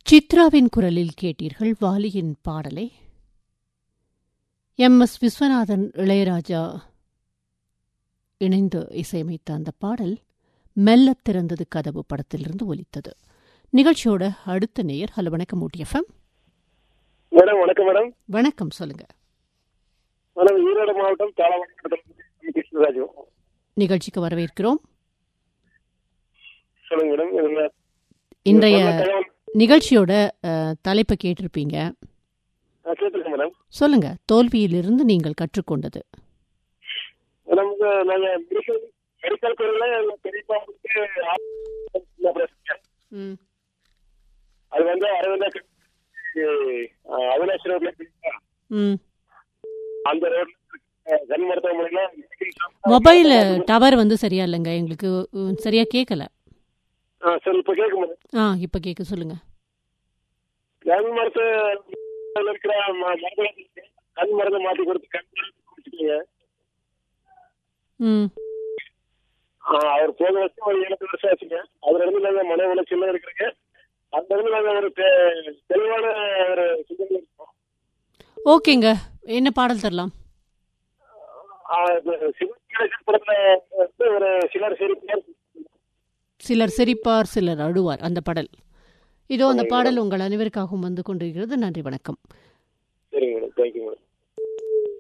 சித்ராவின் குரலில் கேட்டீர்கள் வாலியின் பாடலை எம் எஸ் விஸ்வநாதன் இளையராஜா இணைந்து இசையமைத்த அந்த பாடல் மெல்லத் திறந்தது கதவு படத்திலிருந்து ஒலித்தது நிகழ்ச்சியோட அடுத்த நேயர் ஹலோ வணக்கம் ஊட்டி எஃப்எம் மேடம் வணக்கம் மேடம் வணக்கம் சொல்லுங்க மேடம் ஈரோடு மாவட்டம் தாளவாக்கம் கிருஷ்ணராஜு நிகழ்ச்சிக்கு வரவேற்கிறோம் சொல்லுங்க மேடம் இதுல இன்றைய சொன்ன தகவல் நிகழ்ச்சியோட அஹ், தலைப்பை கேட்டிருப்பீங்க நான் கேட்டிருக்கேன் மேடம் சொல்லுங்க தோல்வியிலிருந்து நீங்கள் கற்றுக்கொண்டது மேடம் இங்க நாங்க மெடிக்கல் மெடிக்கல் துறையில எங்க பெரியப்பா வந்து ஆபரேஷன். ம் அது வந்து அரவிந்தா அஹ், அவினாஷ் ரோட்ல இருக்குல்ல, ம் அந்த ரோட்ல அஹ், கண் மருத்துவமனையில medical shop. மொபைல் டவர் வந்து சரியா இல்லைங்க எங்களுக்கு உம், சரியா கேட்கல ஆ, சரி இப்ப கேட்க மேடம் ஆ இப்போ கேட்க சொல்லுங்க கண் மருத்துவ இருக்கிற ம- மருந்து கண் மருந்து மாத்தி கொடுத்து கண் மருந்து குடிச்சிட்டீங்க ம் ஆ, அவர் போன வருஷம் ஒரு ஏழு வருஷம் ஆச்சுங்க அதுல இருந்து நாங்க மன உளைச்சல்ல இருக்கிறீங்க அந்த இருந்து நாங்க ஒரு தெ- தெளிவான ஒரு சிந்தனை இருக்கோம் ஓகேங்க என்ன பாடல் தரலாம் ஆ, இது சிவகணேசன் படத்துல வந்து ஒரு சிலர் சரி சிலர் சிரிப்பார் சிலர் அழுவார் அந்த பாடல் இதோ அந்த பாடல் உங்கள் அனைவருக்காகவும் வந்து கொண்டிருக்கிறது நன்றி வணக்கம் சரிங்க மேடம் தேங்க்யூ மேடம்